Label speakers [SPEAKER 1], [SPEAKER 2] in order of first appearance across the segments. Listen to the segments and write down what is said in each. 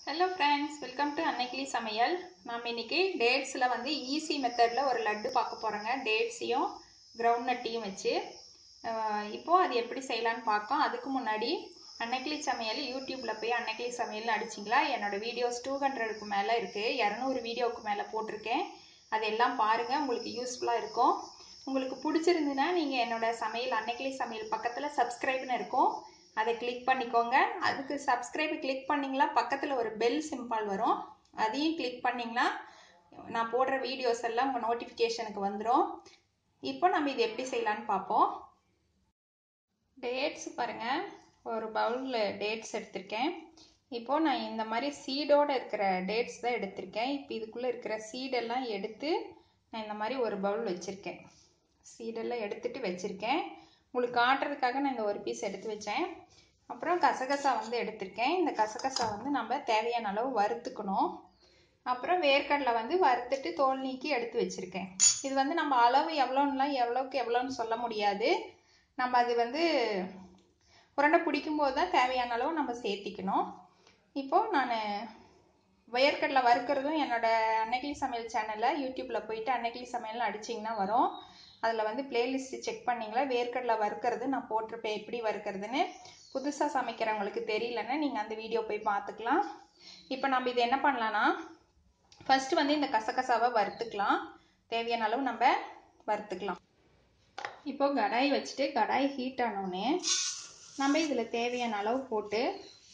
[SPEAKER 1] hello friends welcome to Annaikili Samayal நாம் இன்னைக்கு டேட்ஸில் வந்து ஈஸி மெத்தடில் ஒரு லட்டு பார்க்க போகிறோங்க டேட்ஸையும் கிரவுண்ட் நட்டையும் வச்சு அஹ் இப்போ அது எப்படி செய்யலான்னு பார்க்கோம் அதுக்கு முன்னாடி அன்னைக்கிளி சமையல் யூடியூப்பில் போய் அன்னைக்கிளி சமையல்னு அடிச்சிங்களா என்னோட வீடியோஸ் டூ ஹண்ட்ரடுக்கு மேலே இருக்குது இரநூறு வீடியோவுக்கு மேலே போட்டிருக்கேன் அதெல்லாம் பாருங்கள் உங்களுக்கு யூஸ்ஃபுல்லாக இருக்கும் உங்களுக்கு பிடிச்சிருந்துன்னா நீங்கள் என்னோட சமையல் அன்னைக்கிளி சமையல் பக்கத்தில் சப்ஸ்கிரைப்னு இருக்கும் அதை கிளிக் பண்ணிக்கோங்க அதுக்கு சப்ஸ்கிரைப் கிளிக் பண்ணிங்களா பக்கத்தில் ஒரு பெல் சிம்பிள் வரும் அதையும் கிளிக் பண்ணிங்கன்னா நான் போடுற வீடியோஸ் எல்லாம் உங்கள் நோட்டிஃபிகேஷனுக்கு வந்துடும் இப்போ நம்ம இது எப்படி செய்யலான்னு பார்ப்போம் டேட்ஸ் பாருங்கள் ஒரு பவுலில் டேட்ஸ் எடுத்திருக்கேன் இப்போது நான் இந்த மாதிரி சீடோடு இருக்கிற டேட்ஸ் தான் எடுத்திருக்கேன் இப்போ இதுக்குள்ளே இருக்கிற சீடெல்லாம் எடுத்து நான் இந்த மாதிரி ஒரு பவுல் வச்சுருக்கேன் சீடெல்லாம் எடுத்துட்டு வச்சுருக்கேன் உங்களுக்கு காட்டுறதுக்காக நான் இந்த ஒரு பீஸ் எடுத்து வச்சேன் அப்புறம் கசகசா வந்து எடுத்திருக்கேன் இந்த கசகசா வந்து நம்ம தேவையான அளவு வறுத்துக்கணும் அப்புறம் வேர்க்கடலை வந்து வறுத்துட்டு தோல் நீக்கி எடுத்து வச்சுருக்கேன் இது வந்து நம்ம அளவு எவ்வளோன்னுலாம் எவ்வளோக்கு எவ்வளோன்னு சொல்ல முடியாது நம்ம அது வந்து உருண்டை பிடிக்கும்போது தான் தேவையான அளவு நம்ம சேர்த்திக்கணும் இப்போது நான் வேர்க்கடலை வறுக்கிறதும் என்னோட அன்னைக்கிளி சமையல் சேனலில் யூடியூப்பில் போயிட்டு அன்னைக்கிளி சமையல்னு அடிச்சிங்கன்னா வரும் அதில் வந்து பிளேலிஸ்ட் செக் பண்ணிங்களா வேர்க்கடலை வறுக்கிறது நான் போட்டிருப்பேன் எப்படி வறுக்கிறதுன்னு புதுசாக சமைக்கிறவங்களுக்கு தெரியலன்னா நீங்கள் அந்த வீடியோ போய் பார்த்துக்கலாம் இப்போ நம்ம இது என்ன பண்ணலான்னா ஃபஸ்ட்டு வந்து இந்த கசகசாவை வறுத்துக்கலாம் தேவையான அளவு நம்ம வறுத்துக்கலாம் இப்போ கடாய் வச்சுட்டு கடாய் ஹீட் ஆனோடனே நம்ம இதில் தேவையான அளவு போட்டு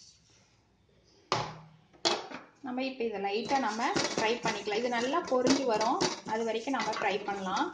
[SPEAKER 1] நம்ம இப்போ இதை லைட்டாக நம்ம ஃப்ரை பண்ணிக்கலாம் இது நல்லா பொரிஞ்சு வரும் அது வரைக்கும் நம்ம ஃப்ரை பண்ணலாம்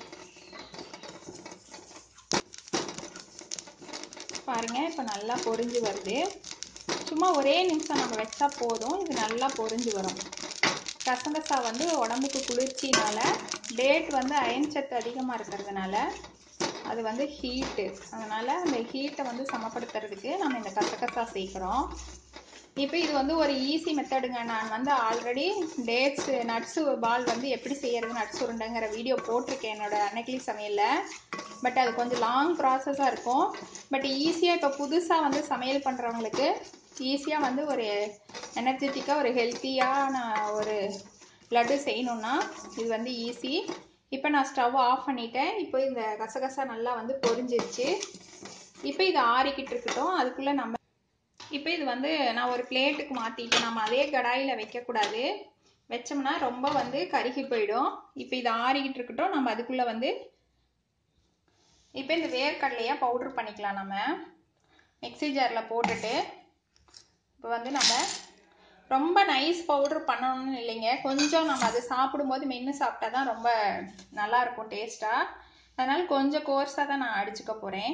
[SPEAKER 1] பாருங்கள் இப்போ நல்லா பொரிஞ்சு வருது சும்மா ஒரே நிமிஷம் நம்ம வச்சா போதும் இது நல்லா பொரிஞ்சு வரும் கசகசா வந்து உடம்புக்கு குளிர்ச்சினால டேட் வந்து அயன் சத்து அதிகமாக இருக்கிறதுனால அது வந்து ஹீட்டு அதனால் அந்த ஹீட்டை வந்து சமப்படுத்துறதுக்கு நம்ம இந்த கசகசா சேர்க்குறோம் இப்போ இது வந்து ஒரு ஈஸி மெத்தடுங்க நான் வந்து ஆல்ரெடி டேட்ஸ் நட்ஸு பால் வந்து எப்படி செய்யறது நட்ஸ் உருண்டைங்கிற வீடியோ போட்டிருக்கேன் என்னோட அன்னைக்கிளி சமையலில் பட் அது கொஞ்சம் லாங் ப்ராசஸாக இருக்கும் பட் ஈஸியாக இப்போ புதுசாக வந்து சமையல் பண்ணுறவங்களுக்கு ஈஸியாக வந்து ஒரு எனர்ஜெட்டிக்காக ஒரு ஹெல்த்தியான ஒரு லட்டு செய்யணுன்னா இது வந்து ஈஸி இப்போ நான் ஸ்டவ் ஆஃப் பண்ணிட்டேன் இப்போ இந்த கசகசா நல்லா வந்து பொரிஞ்சிருச்சு இப்போ இது ஆறிக்கிட்டு இருக்கட்டும் அதுக்குள்ளே நம்ம இப்போ இது வந்து நான் ஒரு பிளேட்டுக்கு மாற்றிட்டேன் நம்ம அதே கடாயில் வைக்கக்கூடாது வச்சோம்னா ரொம்ப வந்து கருகி போயிடும் இப்போ இது ஆறிக்கிட்டு இருக்கட்டும் நம்ம அதுக்குள்ளே வந்து இப்போ இந்த வேர்க்கடலையாக பவுட்ரு பண்ணிக்கலாம் நம்ம மிக்சி ஜாரில் போட்டுட்டு இப்போ வந்து நம்ம ரொம்ப நைஸ் பவுட்ரு பண்ணணும்னு இல்லைங்க கொஞ்சம் நம்ம அது சாப்பிடும்போது மென்று சாப்பிட்டா தான் ரொம்ப நல்லாயிருக்கும் டேஸ்ட்டாக அதனால் கொஞ்சம் கோர்ஸாக தான் நான் அடிச்சுக்க போகிறேன்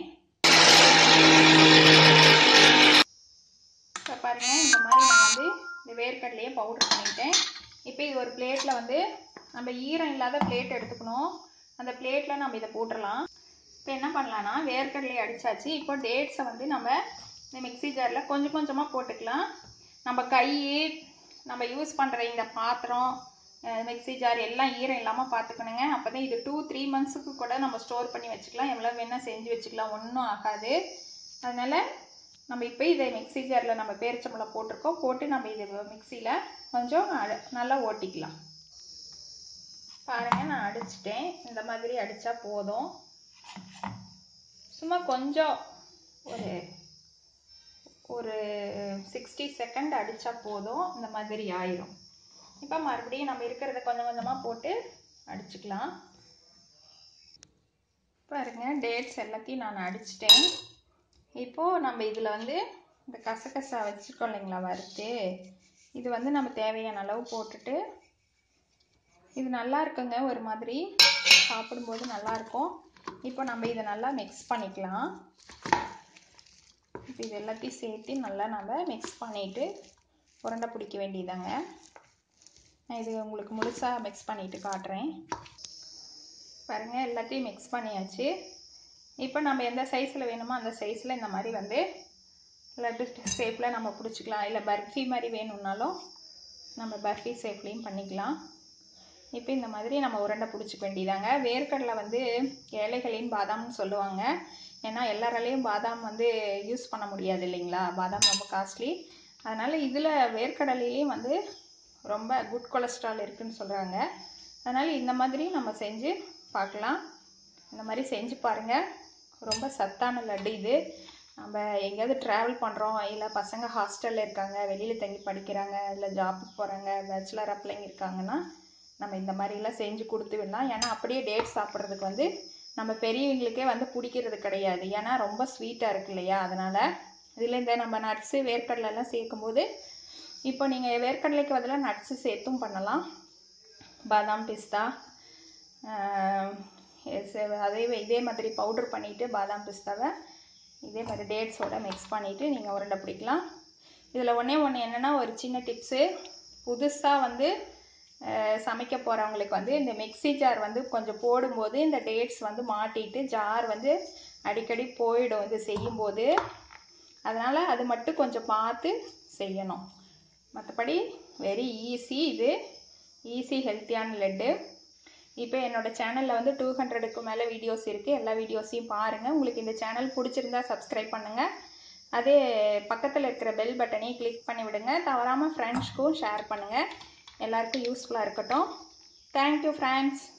[SPEAKER 1] இப்போ பாருங்கள் இந்த மாதிரி நான் வந்து இந்த வேர்க்கடலையே பவுட்ரு பண்ணிட்டேன் இப்போ இது ஒரு பிளேட்டில் வந்து நம்ம ஈரம் இல்லாத பிளேட் எடுத்துக்கணும் அந்த பிளேட்டில் நம்ம இதை போட்டுடலாம் இப்போ என்ன பண்ணலான்னா வேர்க்கடலையை அடித்தாச்சு இப்போ டேட்ஸை வந்து நம்ம இந்த மிக்சி ஜாரில் கொஞ்சம் கொஞ்சமாக போட்டுக்கலாம் நம்ம கை நம்ம யூஸ் பண்ணுற இந்த பாத்திரம் மிக்சி ஜார் எல்லாம் ஈரம் இல்லாமல் பார்த்துக்கணுங்க அப்போ தான் இது டூ த்ரீ மந்த்ஸுக்கு கூட நம்ம ஸ்டோர் பண்ணி வச்சுக்கலாம் எவ்வளோ வேணால் செஞ்சு வச்சுக்கலாம் ஒன்றும் ஆகாது அதனால் நம்ம இப்போ இதை மிக்சி ஜாரில் நம்ம பேரிச்சம்பளம் போட்டிருக்கோம் போட்டு நம்ம இதை மிக்சியில் கொஞ்சம் நல்லா ஓட்டிக்கலாம் பாருங்கள் நான் அடிச்சிட்டேன் இந்த மாதிரி அடித்தா போதும் சும்மா கொஞ்சம் ஒரு ஒரு சிக்ஸ்டி செகண்ட் அடித்தா போதும் இந்த மாதிரி ஆயிரும் இப்போ மறுபடியும் நம்ம இருக்கிறத கொஞ்சம் கொஞ்சமாக போட்டு அடிச்சுக்கலாம் பாருங்கள் டேட்ஸ் எல்லாத்தையும் நான் அடிச்சிட்டேன் இப்போது நம்ம இதில் வந்து இந்த கசகசா வச்சுருக்கோம் இல்லைங்களா வறுத்து இது வந்து நம்ம தேவையான அளவு போட்டுட்டு இது நல்லா இருக்குங்க ஒரு மாதிரி சாப்பிடும்போது நல்லாயிருக்கும் இப்போ நம்ம இதை நல்லா மிக்ஸ் பண்ணிக்கலாம் இப்போ இது எல்லாத்தையும் சேர்த்து நல்லா நம்ம மிக்ஸ் பண்ணிவிட்டு உருண்டை பிடிக்க வேண்டியதாங்க நான் இது உங்களுக்கு முழுசாக மிக்ஸ் பண்ணிவிட்டு காட்டுறேன் பாருங்கள் எல்லாத்தையும் மிக்ஸ் பண்ணியாச்சு இப்போ நம்ம எந்த சைஸில் வேணுமோ அந்த சைஸில் இந்த மாதிரி வந்து லட்டு ஷேப்பில் நம்ம பிடிச்சிக்கலாம் இல்லை பர்ஃபி மாதிரி வேணும்னாலும் நம்ம பர்ஃபி ஷேப்லேயும் பண்ணிக்கலாம் இப்போ இந்த மாதிரி நம்ம உருண்டை பிடிச்சிக்க வேண்டியதாங்க வேர்க்கடலை வந்து ஏழைகளின் பாதாம்னு சொல்லுவாங்க ஏன்னா எல்லாராலையும் பாதாம் வந்து யூஸ் பண்ண முடியாது இல்லைங்களா பாதாம் ரொம்ப காஸ்ட்லி அதனால் இதில் வேர்க்கடலையிலையும் வந்து ரொம்ப குட் கொலஸ்ட்ரால் இருக்குன்னு சொல்கிறாங்க அதனால் இந்த மாதிரி நம்ம செஞ்சு பார்க்கலாம் இந்த மாதிரி செஞ்சு பாருங்கள் ரொம்ப சத்தான லட்டு இது நம்ம எங்கேயாவது ட்ராவல் பண்ணுறோம் இல்லை பசங்க ஹாஸ்டலில் இருக்காங்க வெளியில் தங்கி படிக்கிறாங்க இல்லை ஜாப்புக்கு போகிறாங்க பேச்சுலர் பிள்ளைங்க இருக்காங்கன்னா நம்ம இந்த மாதிரிலாம் செஞ்சு கொடுத்து விடலாம் ஏன்னா அப்படியே டேட் சாப்பிட்றதுக்கு வந்து நம்ம பெரியவங்களுக்கே வந்து பிடிக்கிறது கிடையாது ஏன்னா ரொம்ப ஸ்வீட்டாக இருக்கு இல்லையா அதனால் இதில் இந்த நம்ம நட்ஸு வேர்க்கடலைலாம் சேர்க்கும்போது இப்போ நீங்கள் வேர்க்கடலைக்கு பதிலாக நட்ஸு சேர்த்தும் பண்ணலாம் பாதாம் பிஸ்தா அதே இதே மாதிரி பவுட்ரு பண்ணிவிட்டு பாதாம் பிஸ்தாவை இதே மாதிரி டேட்ஸோட மிக்ஸ் பண்ணிவிட்டு நீங்கள் உருண்டை பிடிக்கலாம் இதில் ஒன்றே ஒன்று என்னென்னா ஒரு சின்ன டிப்ஸு புதுசாக வந்து சமைக்க போகிறவங்களுக்கு வந்து இந்த மிக்ஸி ஜார் வந்து கொஞ்சம் போடும்போது இந்த டேட்ஸ் வந்து மாட்டிட்டு ஜார் வந்து அடிக்கடி போயிடும் இது செய்யும்போது அதனால் அது மட்டும் கொஞ்சம் பார்த்து செய்யணும் மற்றபடி வெரி ஈஸி இது ஈஸி ஹெல்த்தியான லட்டு இப்போ என்னோடய சேனலில் வந்து டூ ஹண்ட்ரடுக்கு மேலே வீடியோஸ் இருக்குது எல்லா வீடியோஸையும் பாருங்கள் உங்களுக்கு இந்த சேனல் பிடிச்சிருந்தா சப்ஸ்கிரைப் பண்ணுங்கள் அதே பக்கத்தில் இருக்கிற பெல் பட்டனையும் கிளிக் பண்ணி விடுங்க தவறாமல் ஃப்ரெண்ட்ஸ்க்கும் ஷேர் பண்ணுங்கள் எல்லாருக்கும் யூஸ்ஃபுல்லாக இருக்கட்டும் தேங்க்யூ ஃப்ரெண்ட்ஸ்